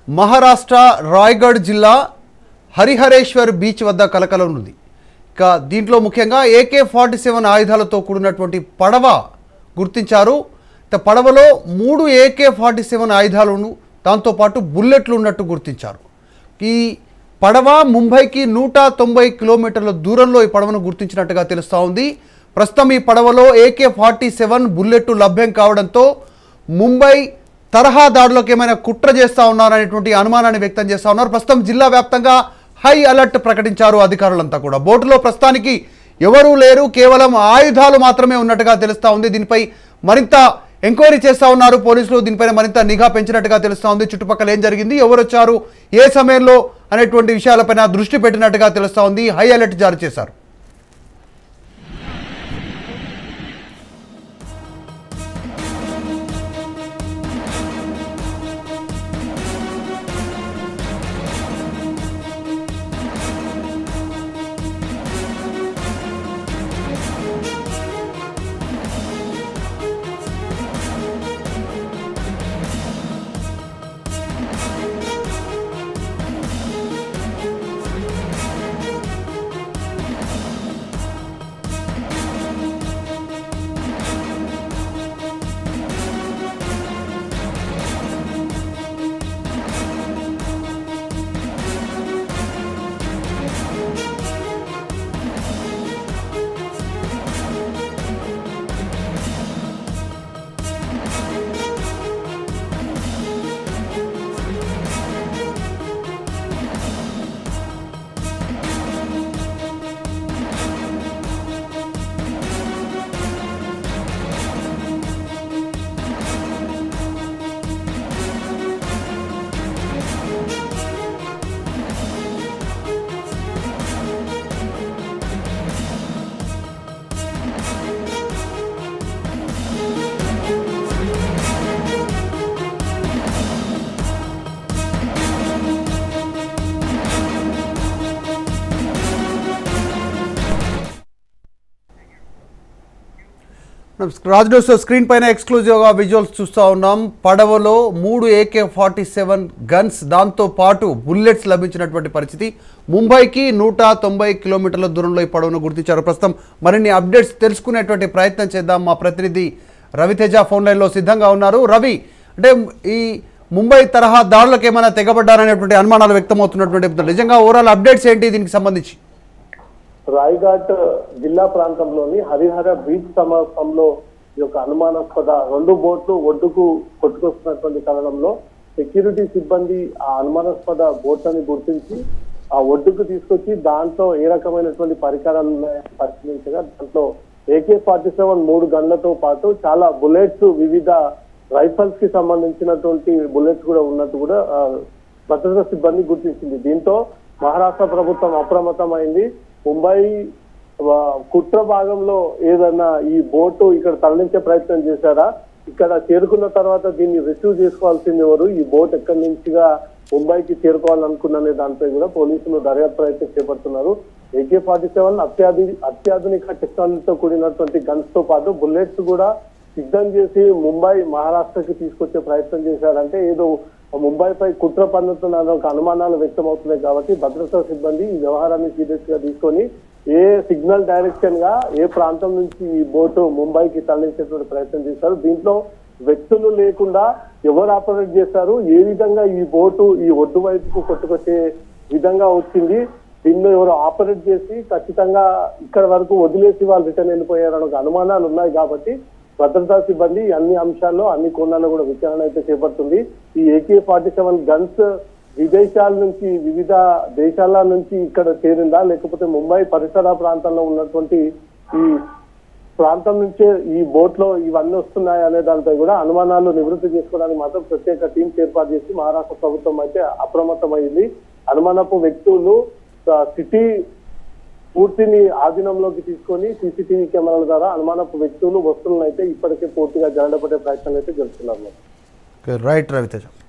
మహారాష్ట్ర రాయ్గఢ్ జిల్లా హరిహరేశ్వర్ బీచ్ వద్ద కలకలం ఉంది ఇక దీంట్లో ముఖ్యంగా ఏకే ఫార్టీ సెవెన్ ఆయుధాలతో కూడినటువంటి పడవ గుర్తించారు ఇక పడవలో మూడు ఏకే ఫార్టీ సెవెన్ ఆయుధాలను దాంతోపాటు బుల్లెట్లు ఉన్నట్టు గుర్తించారు ఈ పడవ ముంబైకి నూట తొంభై కిలోమీటర్ల దూరంలో ఈ పడవను గుర్తించినట్టుగా తెలుస్తూ ఉంది ప్రస్తుతం ఈ పడవలో ఏకే ఫార్టీ సెవెన్ బుల్లెట్ లభ్యం కావడంతో ముంబై తరహా దాడులకు ఏమైనా కుట్ర చేస్తూ ఉన్నారనేటువంటి అనుమానాన్ని వ్యక్తం చేస్తూ ఉన్నారు ప్రస్తుతం జిల్లా వ్యాప్తంగా హై అలర్ట్ ప్రకటించారు అధికారులంతా కూడా బోటులో ప్రస్తుతానికి ఎవరూ లేరు కేవలం ఆయుధాలు మాత్రమే ఉన్నట్టుగా తెలుస్తూ ఉంది దీనిపై మరింత ఎంక్వైరీ చేస్తూ ఉన్నారు పోలీసులు దీనిపైన మరింత నిఘా పెంచినట్టుగా తెలుస్తూ ఉంది చుట్టుపక్కల ఏం జరిగింది ఎవరు వచ్చారు ఏ సమయంలో అనేటువంటి విషయాలపైన దృష్టి పెట్టినట్టుగా తెలుస్తూ ఉంది హై అలర్ట్ జారీ చేశారు రాజ్ న్యూస్ స్క్రీన్ పైన ఎక్స్క్లూజివ్గా విజువల్స్ చూస్తూ ఉన్నాం పడవలో మూడు ఏకే ఫార్టీ సెవెన్ గన్స్ దాంతో పాటు బుల్లెట్స్ లభించినటువంటి పరిస్థితి ముంబైకి నూట తొంభై కిలోమీటర్ల దూరంలో ఈ పడవను గుర్తించారు ప్రస్తుతం మరిన్ని అప్డేట్స్ తెలుసుకునేటువంటి ప్రయత్నం చేద్దాం మా ప్రతినిధి రవితేజ ఫోన్ లైన్లో సిద్ధంగా ఉన్నారు రవి అంటే ఈ ముంబై తరహా దాడులకు ఏమైనా తెగబడ్డారనేటువంటి అనుమానాలు వ్యక్తమవుతున్నటువంటి నిజంగా ఓవరాల్ అప్డేట్స్ ఏంటి దీనికి సంబంధించి రాయ్ఘాట్ జిల్లా ప్రాంతంలోని హరిహర బీచ్ సమీపంలో ఈ యొక్క అనుమానాస్పద రెండు బోట్లు ఒడ్డుకు కొట్టుకొస్తున్నటువంటి తరుణంలో సెక్యూరిటీ సిబ్బంది ఆ అనుమానాస్పద బోట్లని గుర్తించి ఆ ఒడ్డుకు తీసుకొచ్చి దాంట్లో ఏ రకమైనటువంటి పరికరాలు ఉన్నాయని పరిశీలించగా దాంట్లో ఏకే ఫార్టీ సెవెన్ మూడు గన్లతో పాటు చాలా బుల్లెట్స్ వివిధ రైఫల్స్ కి సంబంధించినటువంటి బుల్లెట్స్ కూడా ఉన్నట్టు కూడా ఆ, భద్రతా సిబ్బంది గుర్తించింది దీంతో మహారాష్ట్ర ప్రభుత్వం అప్రమత్తమైంది ముంబై ఆ, కుట్ర భాగంలో ఏదన్నా ఈ బోటు ఇక్కడ తరలించే ప్రయత్నం చేశారా ఇక్కడ చేరుకున్న తర్వాత దీన్ని రిసీవ్ చేసుకోవాల్సింది ఎవరు ఈ బోట్ ఎక్కడి నుంచిగా ముంబైకి చేరుకోవాలనుకున్ననే దానిపై కూడా పోలీసులు దర్యాప్తు ప్రయత్నం చేపడుతున్నారు ఏకే ఫార్టీ సెవెన్ అత్యాధు అత్యాధునిక టెక్నాలజీతో కూడినటువంటి గన్స్ తో పాటు బుల్లెట్స్ కూడా సిద్ధం చేసి ముంబై మహారాష్ట్రకి తీసుకొచ్చే ప్రయత్నం చేశారంటే ఏదో ముంబైపై కుట్ర పన్నుతున్న ఒక అనుమానాలు వ్యక్తమవుతున్నాయి కాబట్టి భద్రతా సిబ్బంది ఈ వ్యవహారాన్ని సీరియస్ గా తీసుకొని ఏ సిగ్నల్ డైరెక్షన్ గా ఏ ప్రాంతం నుంచి ఈ బోటు ముంబైకి తరలించేటువంటి ప్రయత్నం చేశారు దీంట్లో వ్యక్తులు లేకుండా ఎవరు ఆపరేట్ చేశారు ఏ విధంగా ఈ బోటు ఈ ఒడ్డు వైపుకు కొట్టుకొచ్చే విధంగా వచ్చింది దీన్ని ఎవరు ఆపరేట్ చేసి ఖచ్చితంగా ఇక్కడ వరకు వదిలేసి వాళ్ళు రిటర్న్ వెళ్ళిపోయారని ఒక అనుమానాలు ఉన్నాయి కాబట్టి భద్రతా సిబ్బంది అన్ని అంశాల్లో అన్ని కోణాల్లో కూడా విచారణ అయితే చేపడుతుంది ఈ ఏకే ఫార్టీ సెవెన్ గన్స్ విదేశాల నుంచి వివిధ దేశాల నుంచి ఇక్కడ చేరిందా లేకపోతే ముంబై పరిసర ప్రాంతంలో ఉన్నటువంటి ఈ ప్రాంతం నుంచే ఈ బోట్ లో ఇవన్నీ వస్తున్నాయి అనే దానిపై కూడా అనుమానాలు నివృత్తి చేసుకోవడానికి మాత్రం ప్రత్యేక టీమ్స్ ఏర్పాటు చేసి మహారాష్ట్ర ప్రభుత్వం అయితే అప్రమత్తమైంది అనుమానపు వ్యక్తులు ఆ, సిటీ పూర్తిని ఆధీనంలోకి తీసుకొని సీసీటీవీ కెమెరాల ద్వారా అనుమానపు వ్యక్తులు వస్తువులను అయితే ఇప్పటికే పూర్తిగా జరగబడే ప్రయత్నాలు అయితే జరుగుతున్నారు రైట్ రవితేజ